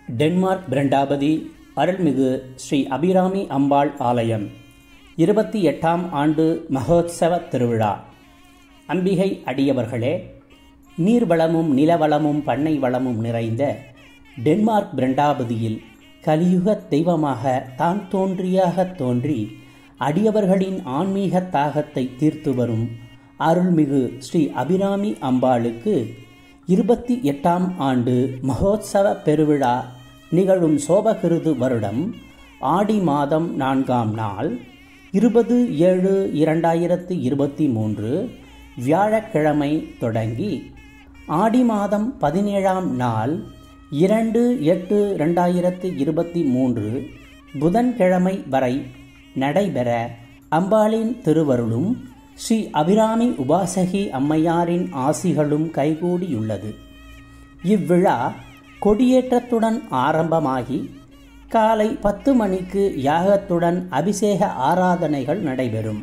Denmark பிரண்டாபதி அருள்மிகு ஸ்ரீ அபிராமி அம்பாள் ஆலயம் இருபத்தி எட்டாம் ஆண்டு மகோத்சவ திருவிழா அம்பிகை அடியவர்களே நீர்வளமும் நிலவளமும் பண்ணை வளமும் நிறைந்த டென்மார்க் பிரண்டாபதியில் கலியுக தெய்வமாக தான் தோன்றியாக தோன்றி அடியவர்களின் ஆன்மீக தாகத்தை தீர்த்து வரும் அருள்மிகு ஸ்ரீ அபிராமி அம்பாளுக்கு இருபத்தி எட்டாம் ஆண்டு மகோத்சவ பெருவிழா நிகழும் சோபகிருது வருடம் ஆடி மாதம் நான்காம் நாள் இருபது ஏழு இரண்டாயிரத்து இருபத்தி மூன்று வியாழக்கிழமை தொடங்கி ஆடி மாதம் பதினேழாம் நாள் இரண்டு எட்டு ரெண்டாயிரத்து இருபத்தி மூன்று புதன்கிழமை வரை நடைபெற அம்பாளின் திருவருளும் ஸ்ரீ அபிராமி உபாசகி அம்மையாரின் ஆசிகளும் கைகூடியுள்ளது இவ்விழா கொடியேற்றத்துடன் ஆரம்பமாகி காலை பத்து மணிக்கு யாகத்துடன் அபிஷேக ஆராதனைகள் நடைபெறும்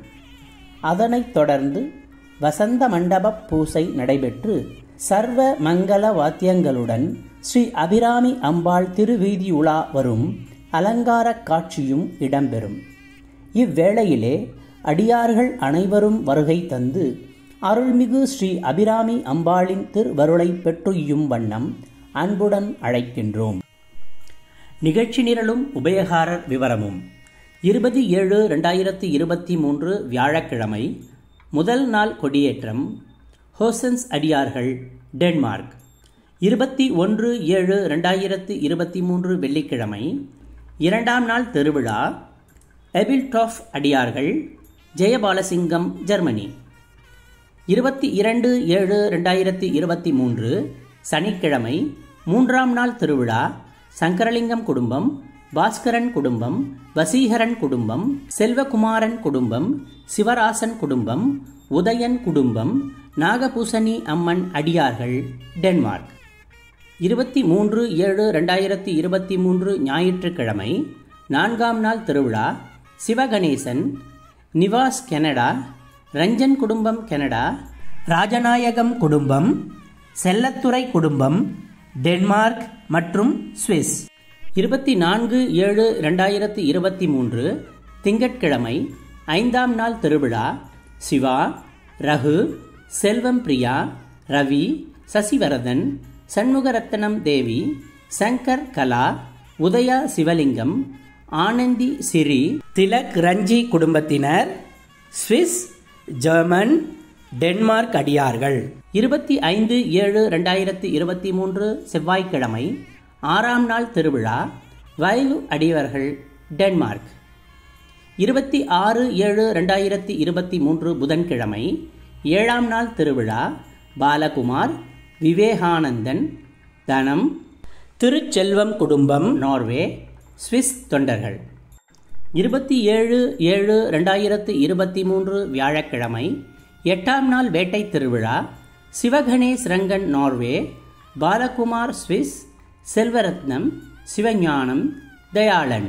அதனைத் தொடர்ந்து வசந்த மண்டப பூசை நடைபெற்று சர்வ மங்கள வாத்தியங்களுடன் ஸ்ரீ அபிராமி அம்பாள் திருவீதி உலா வரும் அலங்கார காட்சியும் இடம்பெறும் இவ்வேளையிலே அடியார்கள் அனைவரும் வருகை தந்து அருள்மிகு ஸ்ரீ அபிராமி அம்பாளின் திருவருளை பெற்றுயும் வண்ணம் அன்புடன் அழைக்கின்றோம் நிகழ்ச்சி நிரலும் உபயகாரர் விவரமும் இருபது ஏழு ரெண்டாயிரத்தி இருபத்தி மூன்று வியாழக்கிழமை முதல் நாள் கொடியேற்றம் ஹோசன்ஸ் அடியார்கள் டென்மார்க் இருபத்தி ஒன்று ஏழு ரெண்டாயிரத்து இருபத்தி மூன்று வெள்ளிக்கிழமை இரண்டாம் நாள் திருவிழா எபில்டாஃப் அடியார்கள் ஜெயபாலசிங்கம் ஜெர்மனி இருபத்தி இரண்டு ஏழு ரெண்டாயிரத்தி இருபத்தி மூன்று சனிக்கிழமை மூன்றாம் நாள் திருவிழா சங்கரலிங்கம் குடும்பம் பாஸ்கரன் குடும்பம் வசீகரன் குடும்பம் செல்வகுமாரன் குடும்பம் சிவராசன் குடும்பம் உதயன் குடும்பம் நாகபூசணி அம்மன் அடியார்கள் டென்மார்க் இருபத்தி மூன்று ஏழு ரெண்டாயிரத்தி இருபத்தி மூன்று ஞாயிற்றுக்கிழமை நான்காம் நாள் திருவிழா சிவகணேசன் நிவாஸ் கனடா ரஞ்சன் குடும்பம் கனடா ராஜநாயகம் குடும்பம் செல்லத்துறை குடும்பம் டென்மார்க் மற்றும் சுவிஸ் இருபத்தி நான்கு ஏழு ரெண்டாயிரத்தி இருபத்தி மூன்று திங்கட்கிழமை ஐந்தாம் நாள் திருவிழா சிவா ரகு செல்வம் பிரியா ரவி சசிவரதன் சண்முகரத்னம் தேவி சங்கர் கலா உதயா சிவலிங்கம் ஆனந்தி சிறி திலக் ரஞ்சி குடும்பத்தினர் சுவிஸ் ஜெர்மன் டென்மார்க் அடியார்கள் இருபத்தி ஐந்து ஏழு ரெண்டாயிரத்தி இருபத்தி மூன்று செவ்வாய்க்கிழமை ஆறாம் நாள் திருவிழா வயலு அடியவர்கள் டென்மார்க் இருபத்தி ஆறு ஏழு ரெண்டாயிரத்தி இருபத்தி மூன்று புதன்கிழமை ஏழாம் நாள் திருவிழா பாலகுமார் விவேகானந்தன் தனம் திருச்செல்வம் குடும்பம் நார்வே சுவிஸ் தொண்டர்கள் இருபத்தி ஏழு ஏழு ரெண்டாயிரத்து இருபத்தி மூன்று வியாழக்கிழமை எட்டாம் நாள் வேட்டை திருவிழா சிவகணேஷ் ரங்கன் நார்வே பாலகுமார் சுவிஸ் செல்வரத்னம் சிவஞானம் தயாளன்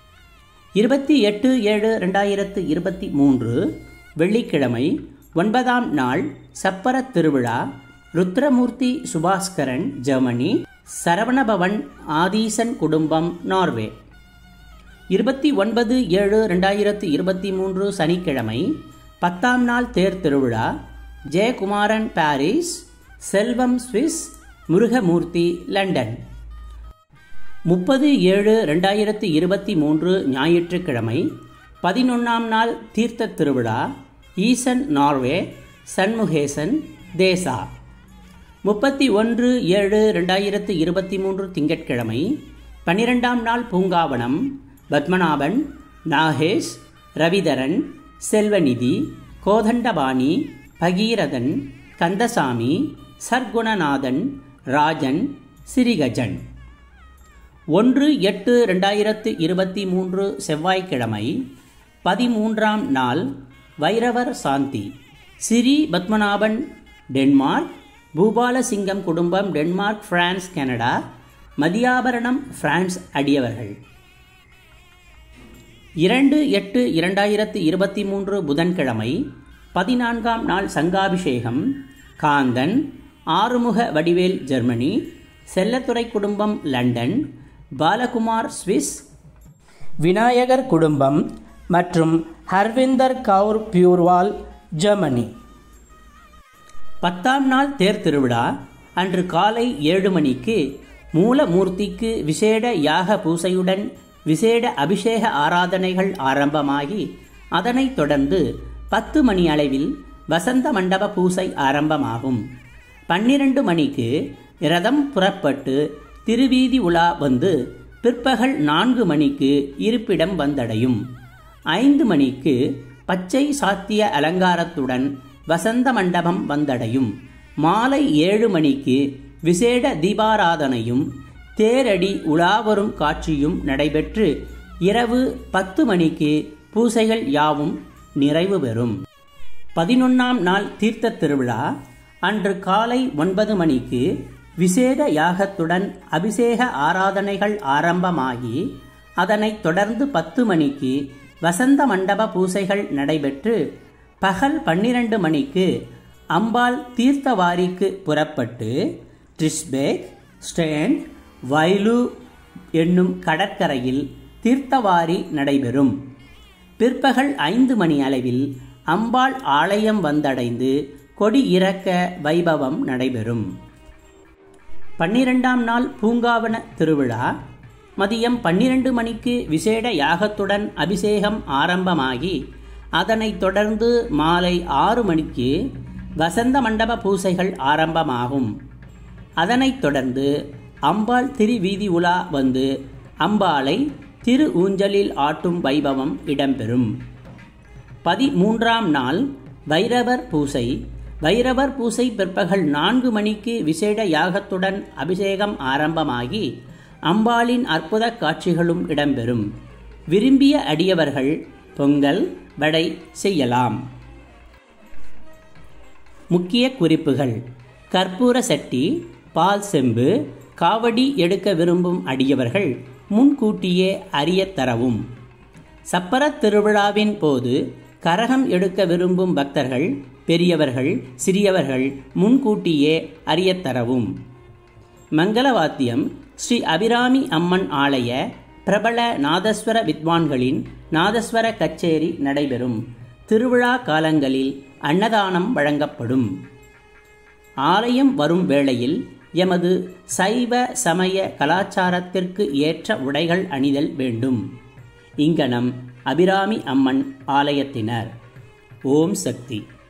இருபத்தி எட்டு ஏழு ரெண்டாயிரத்து இருபத்தி மூன்று வெள்ளிக்கிழமை ஒன்பதாம் நாள் சப்பர திருவிழா ருத்ரமூர்த்தி சுபாஸ்கரன் ஜெர்மனி சரவணபவன் ஆதீசன் குடும்பம் நார்வே இருபத்தி ஒன்பது ஏழு ரெண்டாயிரத்து இருபத்தி மூன்று சனிக்கிழமை பத்தாம் நாள் தேர் திருவிழா Jeyakumaran Paris Selvam Swiss Murugamoorthy London முப்பது ஏழு ரெண்டாயிரத்தி இருபத்தி மூன்று ஞாயிற்றுக்கிழமை பதினொன்றாம் நாள் தீர்த்த திருவிழா ஈசன் நார்வே சண்முகேசன் தேசா முப்பத்தி ஒன்று ஏழு ரெண்டாயிரத்து இருபத்தி மூன்று திங்கட்கிழமை பன்னிரெண்டாம் நாள் பூங்காவனம் பத்மநாபன் நாகேஷ் ரவிதரன் செல்வநிதி கோதண்டபாணி பகீரதன் கந்தசாமி சர்க்குணநாதன் ராஜன் சிறிகஜன் ஒன்று எட்டு ரெண்டாயிரத்து இருபத்தி மூன்று செவ்வாய்க்கிழமை பதிமூன்றாம் நாள் வைரவர் சாந்தி சிறி பத்மநாபன் டென்மார்க் பூபாலசிங்கம் குடும்பம் Denmark France Canada Mathiyabaranam France அடியவர்கள் இரண்டு எட்டு இரண்டாயிரத்து இருபத்தி மூன்று புதன்கிழமை பதினான்காம் நாள் சங்காபிஷேகம் காந்தன் ஆறுமுக வடிவேல் ஜெர்மனி செல்லத்துறை குடும்பம் லண்டன் பாலகுமார் ஸ்விஸ் விநாயகர் குடும்பம் மற்றும் ஹர்விந்தர் கவுர் பியூர்வால் ஜெர்மனி பத்தாம் நாள் தேர் திருவிழா அன்று காலை ஏழு மணிக்கு மூலமூர்த்திக்கு விசேட யாக பூசையுடன் விசேட அபிஷேக ஆராதனைகள் ஆரம்பமாகி அதனைத் தொடர்ந்து பத்து மணி அளவில் வசந்த மண்டப பூசை ஆரம்பமாகும் பன்னிரண்டு மணிக்கு ரதம் புறப்பட்டு திருவீதி உலா வந்து பிற்பகல் நான்கு மணிக்கு இருப்பிடம் வந்தடையும் ஐந்து மணிக்கு பச்சை சாத்திய அலங்காரத்துடன் வசந்த மண்டபம் வந்தடையும் மாலை ஏழு மணிக்கு விசேட தீபாராதனையும் தேரடி உலாவரும் காட்சியும் நடைபெற்று இரவு பத்து மணிக்கு பூசைகள் யாவும் நிறைவு பெறும் பதினொன்றாம் நாள் தீர்த்த திருவிழா அன்று காலை ஒன்பது மணிக்கு விசேட யாகத்துடன் அபிஷேக ஆராதனைகள் ஆரம்பமாகி அதனைத் தொடர்ந்து பத்து மணிக்கு வசந்த மண்டப பூசைகள் நடைபெற்று பகல் பன்னிரண்டு மணிக்கு அம்பாள் தீர்த்தவாரிக்கு புறப்பட்டு ட்ரிஸ்பேக் ஸ்டேண்ட் வைலு என்னும் கடற்கரையில் தீர்த்தவாரி நடைபெறும் பிற்பகல் ஐந்து மணி அளவில் அம்பாள் ஆலயம் வந்தடைந்து கொடி இறக்க வைபவம் நடைபெறும் பன்னிரெண்டாம் நாள் பூங்காவன திருவிழா மதியம் பன்னிரண்டு மணிக்கு விசேட யாகத்துடன் அபிஷேகம் ஆரம்பமாகி அதனைத் தொடர்ந்து மாலை ஆறு மணிக்கு வசந்த மண்டப பூசைகள் ஆரம்பமாகும் அதனைத் தொடர்ந்து அம்பாள் திருவீதி உலா வந்து அம்பாளை திரு ஊஞ்சலில் ஆட்டும் வைபவம் இடம்பெறும் பதிமூன்றாம் நாள் வைரவர் பூசை வைரவர் பூசை பிற்பகல் நான்கு மணிக்கு விசேட யாகத்துடன் அபிஷேகம் ஆரம்பமாகி அம்பாளின் அற்புத காட்சிகளும் இடம்பெறும் விரும்பிய அடியவர்கள் பொங்கல் வடை செய்யலாம் முக்கிய குறிப்புகள் கற்பூர சட்டி பால் செம்பு காவடி எடுக்க விரும்பும் அடியவர்கள் முன்கூட்டியே அறியத் தரவும் சப்பரத் திருவிழாவின் போது கரகம் எடுக்க விரும்பும் பக்தர்கள் பெரியவர்கள் சிறியவர்கள் முன்கூட்டியே அறியத் தரவும் மங்களவாத்தியம் ஸ்ரீ அபிராமி அம்மன் ஆலய பிரபல நாதஸ்வர வித்வான்களின் நாதஸ்வர கச்சேரி நடைபெறும் திருவிழா காலங்களில் அன்னதானம் வழங்கப்படும் ஆலயம் வரும் வேளையில் எமது சைவ சமய கலாச்சாரத்திற்கு ஏற்ற உடைகள் அணிதல் வேண்டும் இங்கனம் அபிராமி அம்மன் ஆலயத்தினர் ஓம் சக்தி